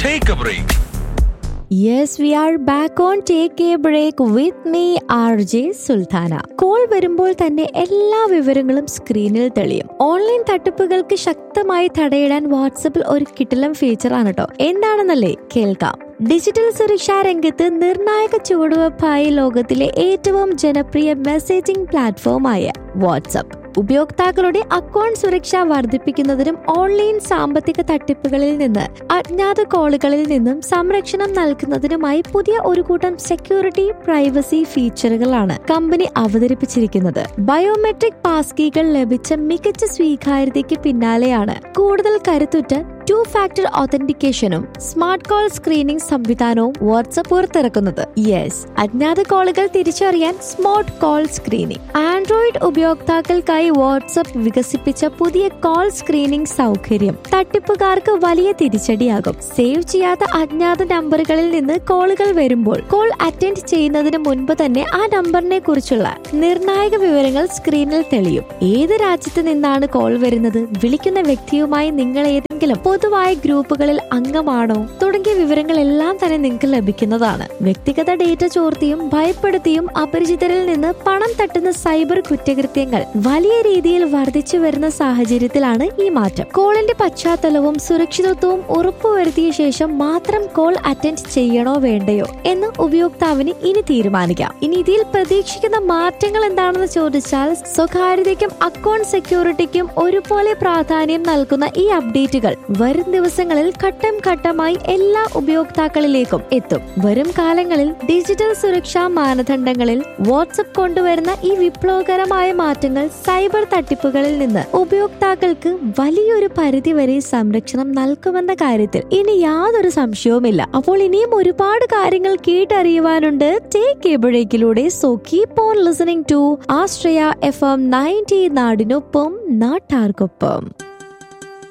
Take a break. Yes we are back on take a break with me R J Sultana call വരുമ്പോൾ തന്നെ എല്ലാ വിവരങ്ങളും സ്ക്രീനിൽ തെളിയും ഓൺലൈൻ തട്ടിപ്പുകൾക്ക് ശക്തമായി തടയിടാൻ വാട്സപ്പിൽ ഒരു കിടിലം ഫീച്ചർ ആണ് കേട്ടോ എന്താണെന്നല്ലേ കേൾക്കാം ഡിജിറ്റൽ സുരക്ഷാ രംഗത്ത് നിർണായക ചുവടുവെപ്പായി ലോകത്തിലെ ഏറ്റവും ജനപ്രിയ മെസ്സേജിംഗ് പ്ലാറ്റ്ഫോമായ വാട്സപ്പ് ഉപയോക്താക്കളുടെ അക്കൗണ്ട് സുരക്ഷ വർദ്ധിപ്പിക്കുന്നതിനും ഓൺലൈൻ സാമ്പത്തിക തട്ടിപ്പുകളിൽ നിന്ന് അജ്ഞാത കോളുകളിൽ നിന്നും സംരക്ഷണം നൽകുന്നതിനുമായി പുതിയ ഒരു കൂട്ടം സെക്യൂരിറ്റി പ്രൈവസി ഫീച്ചറുകളാണ് കമ്പനി അവതരിപ്പിച്ചിരിക്കുന്നത് ബയോമെട്രിക് പാസ്കീകൾ ലഭിച്ച മികച്ച സ്വീകാര്യതയ്ക്ക് പിന്നാലെയാണ് കൂടുതൽ കരുത്തുറ്റ ടു ഫാക്ടർ ഒതന്റിക്കേഷനും സ്മാർട്ട് കോൾ സ്ക്രീനിംഗ് സംവിധാനവും വാട്സപ്പ് പുറത്തിറക്കുന്നത് യെസ് അജ്ഞാത കോളുകൾ തിരിച്ചറിയാൻ സ്മാർട്ട് കോൾ സ്ക്രീനിംഗ് ആൻഡ്രോയിഡ് ഉപയോക്താക്കൾക്കായി വാട്സപ്പ് വികസിപ്പിച്ച പുതിയ കോൾ സ്ക്രീനിംഗ് സൗകര്യം തട്ടിപ്പുകാർക്ക് വലിയ തിരിച്ചടിയാകും സേവ് ചെയ്യാത്ത അജ്ഞാത നമ്പറുകളിൽ നിന്ന് കോളുകൾ വരുമ്പോൾ കോൾ അറ്റൻഡ് ചെയ്യുന്നതിന് മുൻപ് തന്നെ ആ നമ്പറിനെ കുറിച്ചുള്ള നിർണായക വിവരങ്ങൾ സ്ക്രീനിൽ തെളിയും ഏത് രാജ്യത്ത് നിന്നാണ് കോൾ വരുന്നത് വിളിക്കുന്ന വ്യക്തിയുമായി നിങ്ങൾ ഏതെങ്കിലും പൊതുവായ ഗ്രൂപ്പുകളിൽ അംഗമാണോ തുടങ്ങിയ വിവരങ്ങളെല്ലാം തന്നെ നിങ്ങൾക്ക് ലഭിക്കുന്നതാണ് വ്യക്തിഗത ഡേറ്റ ചോർത്തിയും ഭയപ്പെടുത്തിയും അപരിചിതരിൽ നിന്ന് പണം തട്ടുന്ന സൈബർ കുറ്റകൃത്യങ്ങൾ വലിയ രീതിയിൽ വർദ്ധിച്ചു വരുന്ന സാഹചര്യത്തിലാണ് ഈ മാറ്റം കോളിന്റെ പശ്ചാത്തലവും സുരക്ഷിതത്വവും ഉറപ്പുവരുത്തിയ ശേഷം മാത്രം കോൾ അറ്റൻഡ് ചെയ്യണോ വേണ്ടയോ എന്ന് ഉപയോക്താവിന് ഇനി തീരുമാനിക്കാം ഇനി ഇതിൽ പ്രതീക്ഷിക്കുന്ന മാറ്റങ്ങൾ എന്താണെന്ന് ചോദിച്ചാൽ സ്വകാര്യതയ്ക്കും അക്കൗണ്ട് സെക്യൂരിറ്റിക്കും ഒരുപോലെ പ്രാധാന്യം നൽകുന്ന ഈ അപ്ഡേറ്റുകൾ വരും ദിവസങ്ങളിൽ ഘട്ടം ഘട്ടമായി എല്ലാ ഉപയോക്താക്കളിലേക്കും എത്തും വരും കാലങ്ങളിൽ ഡിജിറ്റൽ സുരക്ഷാ മാനദണ്ഡങ്ങളിൽ വാട്സപ്പ് കൊണ്ടുവരുന്ന ഈ വിപ്ലവകരമായ മാറ്റങ്ങൾ സൈബർ തട്ടിപ്പുകളിൽ നിന്ന് ഉപയോക്താക്കൾക്ക് വലിയൊരു പരിധിവരെ സംരക്ഷണം നൽകുമെന്ന കാര്യത്തിൽ ഇനി യാതൊരു സംശയവുമില്ല അപ്പോൾ ഇനിയും ഒരുപാട് കാര്യങ്ങൾ കേട്ടറിയുവാനുണ്ട് ടേക്ക് എ ബ്രേക്കിലൂടെ so keep on listening to ആസ്ട്രയ എഫ് എം നയൻറ്റി നാടിനൊപ്പം നാട്ടാർക്കൊപ്പം